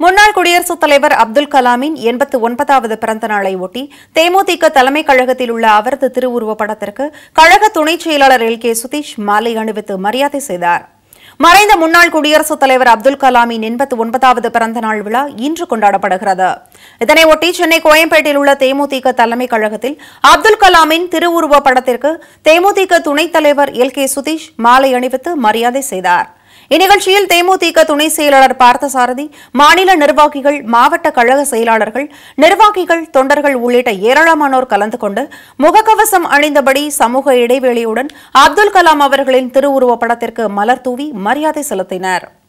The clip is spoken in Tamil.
முன்னாள் குடியரசுத் தலைவர் அப்துல் கலாமின் எண்பத்து ஒன்பதாவது பிறந்த நாளை ஒட்டி தேமுதிக தலைமைக் கழகத்தில் உள்ள அவரது திருவுருவப் படத்திற்கு கழக துணைச் செயலாளர் எல் கே சுதீஷ் மாலை அணிவித்து மரியாதை செய்தார் மறைந்த முன்னாள் குடியரசுத் தலைவர் அப்துல் கலாமின் எண்பத்து ஒன்பதாவது பிறந்த நாள் விழா இன்று கொண்டாடப்படுகிறது இதனையொட்டி சென்னை கோயம்பேட்டில் உள்ள தேமுதிக தலைமைக் கழகத்தில் அப்துல் கலாமின் திருவுருவப் படத்திற்கு தேமுதிக துணைத் தலைவர் எல் கே சுதீஷ் மாலை அணிவித்து மரியாதை செய்தார் இந்நிகழ்ச்சியில் தேமுதிக துணை செயலாளர் பார்த்தசாரதி மாநில நிர்வாகிகள் மாவட்ட கழக செயலாளர்கள் நிர்வாகிகள் தொண்டர்கள் உள்ளிட்ட ஏராளமானோர் கலந்து கொண்டு முகக்கவசம் அணிந்தபடி சமூக இடைவெளியுடன் அப்துல் கலாம் அவர்களின் திருவுருவப் படத்திற்கு மலர் தூவி மரியாதை செலுத்தினர்